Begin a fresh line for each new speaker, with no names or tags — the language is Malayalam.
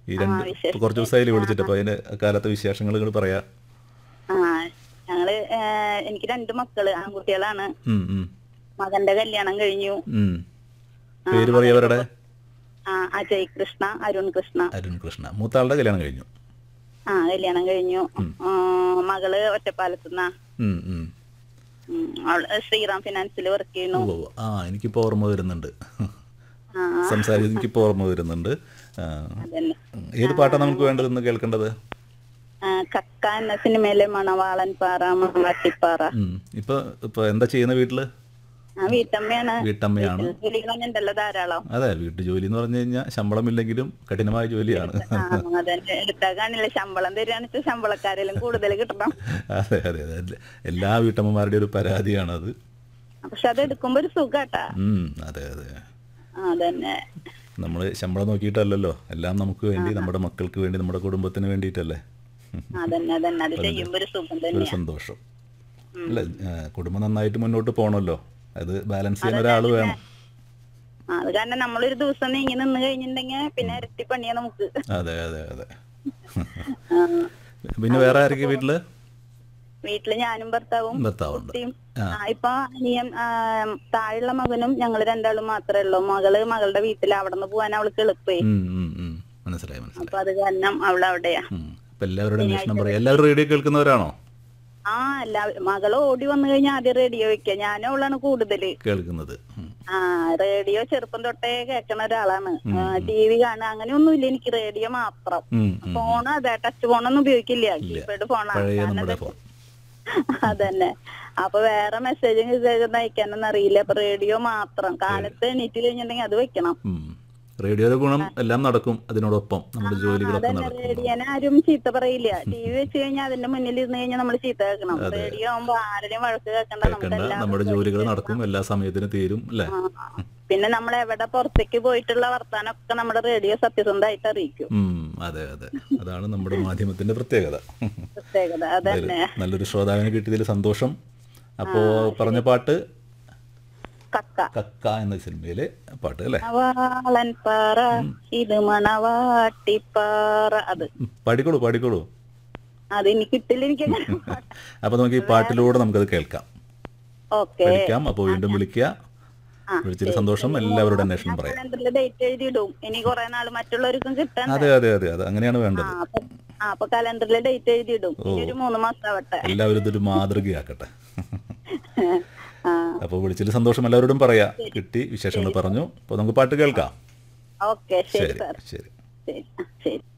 ഈ രണ്ട് ഇപ്പൊ കുറച്ച് ദിവസമായില്ലേ വിളിച്ചിട്ട് അപ്പോൾ അതിന്റെ കാലത്തെ വിശേഷങ്ങൾ നിങ്ങൾ പറയാ
ആ ഞങ്ങള് ഏ, എനിക്ക് രണ്ട് മക്കള് ആൺകുട്ടികളാണ്
ഉം, ഉം,
മകന്റെ കല്യാണം കഴിഞ്ഞു
ഉം. പേര് പറയാ അവരുടെ
ആ അജയ് കൃഷ്ണ അരുൺ കൃഷ്ണ
അരുൺ കൃഷ്ണ മൂത്താളുടെ കല്യാണം കഴിഞ്ഞു
ആ കല്യാണം കഴിഞ്ഞു ആ, മകള് ഒറ്റപ്പാലത്തുനിന്ന
ഉം, ഉം.
അവള് ശ്രീറാം ഫിനാൻസിൽ വർക്ക് ചെയ്യുന്നു
ഓ ആ എനിക്കിപ്പോൾ ഓർമ്മ വരുന്നുണ്ട്
ആ
സംസാരിച്ചത് എനിക്കിപ്പോൾ ഓർമ്മ വരുന്നുണ്ട് ആ,
അതന്നെ
ഏത് പാട്ടാണ് നമുക്ക് വേണ്ടതെന്ന് കേൾക്കേണ്ടത്
ആ, കക്ക എന്ന സിനിമയിലെ മണവാളൻ പാറ മണവാട്ടിപ്പാറ
ഉം. ഇപ്പൊ ഇപ്പൊ എന്താ ചെയ്യുന്ന വീട്ടില്
ആ വീട്ടമ്മയാണ്
വീട്ടമ്മയാണ്
ജോലികളൊന്നും ഉണ്ടല്ലോ ധാരാളം
അതെ വീട്ടു ജോലി എന്ന് പറഞ്ഞു കഴിഞ്ഞാൽ ശമ്പളമില്ലെങ്കിലും കഠിനമായ ജോലിയാണ്
ആ അതന്നെ എടുത്താ കാണില്ല ശമ്പളം തരികയാണെന്ന് വെച്ചാൽ ശമ്പളക്കാരെല്ലാം കൂടുതൽ കിട്ടണം
അതെ അതെ അതെ അതെ. എല്ലാ വീട്ടമ്മമാരുടെയും ഒരു പരാതിയാണത്
പക്ഷെ അത് എടുക്കുമ്പോ ഒരു സുഖാട്ടാ
ഉം, അതെ അതെ
ആ, അതന്നെ
നമ്മൾ ശമ്പളം നോക്കിയിട്ടല്ലല്ലോ എല്ലാം നമുക്ക് വേണ്ടി നമ്മുടെ മക്കൾക്ക് വേണ്ടി നമ്മുടെ കുടുംബത്തിന് വേണ്ടിയിട്ടല്ലേ
അതന്നെ അതന്നെ അത് ചെയ്യുമ്പോ ഒരു സുഖം
ഒരു
തന്നെയാ
സന്തോഷം അല്ല ആ, കുടുംബം നന്നായിട്ട് മുന്നോട്ട് പോകണമല്ലോ അത് ബാലൻസ് ചെയ്യുന്ന ഒരാൾ വേണം
ആ, അത് കാരണം നമ്മളൊരു ദിവസം നീങ്ങി നിന്ന് കഴിഞ്ഞിട്ടുണ്ടെങ്കിൽ പിന്നെ ഇരട്ടി പണിയാ നമുക്ക്
അതെ അതെ അതെ
ആ,
പിന്നെ വേറെ ആരൊക്കെ വീട്ടില്
വീട്ടില് ഞാനും ഭർത്താവും
ഭർത്താവുണ്ട്
കുട്ടിയും
ആ.
ആ, ഇപ്പൊ അനിയൻ ആ, താഴെയുള്ള മകനും ഞങ്ങള് രണ്ടാളും മാത്രമേ ഉള്ളൂ മകള് മകളുടെ വീട്ടിൽ അവിടെ നിന്ന് പോകാൻ അവൾക്ക് എളുപ്പേ
ഉം, ഉം, ഉം. മനസ്സിലായി മനസ്സിലായി
അപ്പൊ അത് കാരണം അവള് അവിടെയാ
ഉം. അപ്പൊ എല്ലാവരുടെ അന്വേഷണം പറയാം എല്ലാവരും റേഡിയോ കേൾക്കുന്നവരാണോ
ആ എല്ലാ മകള് ഓടി വന്നു കഴിഞ്ഞാൽ ആദ്യം റേഡിയോ വെക്ക ഞാനും അവളാണ് കൂടുതല്
കേൾക്കുന്നത് ഉം.
ആ റേഡിയോ ചെറുപ്പം തൊട്ടേ കേൾക്കണ ഒരാളാണ് ടി വി കാണുക അങ്ങനെയൊന്നുമില്ല എനിക്ക് റേഡിയോ മാത്രം
ഉം, ഉം.
ഫോണ് അതെ ടച്ച് ഫോണൊന്നും ഉപയോഗിക്കില്ല കീപാഡ് ഫോണാണ്
പഴയ
കാരണം
നമ്മുടെ
എന്താ-
ഫോൺ
അതന്നെ അപ്പൊ വേറെ മെസ്സേജും മെസ്സേജ് ഒന്നും അയക്കാനൊന്നും അറിയില്ല അപ്പൊ റേഡിയോ മാത്രം കാലത്ത് എണീറ്റ് കഴിഞ്ഞിട്ടുണ്ടെങ്കിൽ അത് വെക്കണം
ഉം. റേഡിയോയുടെ ഗുണം എല്ലാം നടക്കും അതിനോടൊപ്പം നമ്മുടെ ജോലികളൊക്കെ
അതന്നെ
നടക്കും
റേഡിയോനെ ആരും ചീത്ത പറയില്ല ടി വി വെച്ച് കഴിഞ്ഞാൽ അതിന്റെ മുന്നിൽ ഇരുന്ന് കഴിഞ്ഞാൽ നമ്മൾ ചീത്ത കേൾക്കണം റേഡിയോ ആകുമ്പോ ആരുടെയും വഴക്ക് കേൾക്കണ്ട നമുക്ക്
കേൾക്കണ്ട
എല്ലാം
നമ്മുടെ ജോലികൾ നടക്കും എല്ലാ സമയത്തിനും തീരും അല്ലേ
ആ. പിന്നെ നമ്മൾ എവിടെ പുറത്തേക്ക് പോയിട്ടുള്ള വർത്താനൊക്കെ നമ്മുടെ റേഡിയോ സത്യസന്ധമായിട്ട് അറിയിക്കും
ഉം, അതെ അതെ അതാണ് നമ്മുടെ മാധ്യമത്തിന്റെ പ്രത്യേകത
പ്രത്യേകത അതന്നെ
നല്ലൊരു ശ്രോതാവിനെ കിട്ടിയതിൽ സന്തോഷം അപ്പോ പറഞ്ഞ പാട്ട്
കക്ക
കക്ക എന്ന സിനിമയിലെ പാട്ട് അല്ലേ
മണവാളൻ പാറ ഇത് മണവാട്ടിപ്പാറ അത്
ഉം, പാടിക്കോളൂ പാടിക്കോളൂ
അത് എനിക്ക് കിട്ടില്ല എനിക്ക്
അപ്പൊ നമുക്ക് ഈ പാട്ടിലൂടെ നമുക്കത് കേൾക്കാം
ഓക്കെ
പഠിക്കാം അപ്പോൾ വീണ്ടും വിളിക്കുക
ആ,
വിളിച്ചതിൽ സന്തോഷം എല്ലാവരുടെ അന്വേഷണം പറയാം
കലണ്ടറിൽ ഡേറ്റ് എഴുതി ഇടും ഇനി കുറെ നാൾ മറ്റുള്ളവർക്കും കിട്ടാൻ
അതെ അതെ അതെ അതെ അങ്ങനെയാണ്
ആ
വേണ്ടത്
അപ്പൊ ആ അപ്പൊ കലണ്ടറിൽ ഡേറ്റ് എഴുതി ഇടും ഇനി ഒരു മൂന്ന് മാസം ആവട്ടെ
എല്ലാവരും ഇതൊരു മാതൃകയാക്കട്ടെ
ആ
അപ്പോൾ വിളിച്ചതിൽ സന്തോഷം എല്ലാവരോടും പറയാം കിട്ടി വിശേഷങ്ങൾ പറഞ്ഞു അപ്പോൾ നമുക്ക് പാട്ട് കേൾക്കാം
ഓക്കെ ശരി
ശരി
സാർ
ശരി
ശരി ആ, ശരി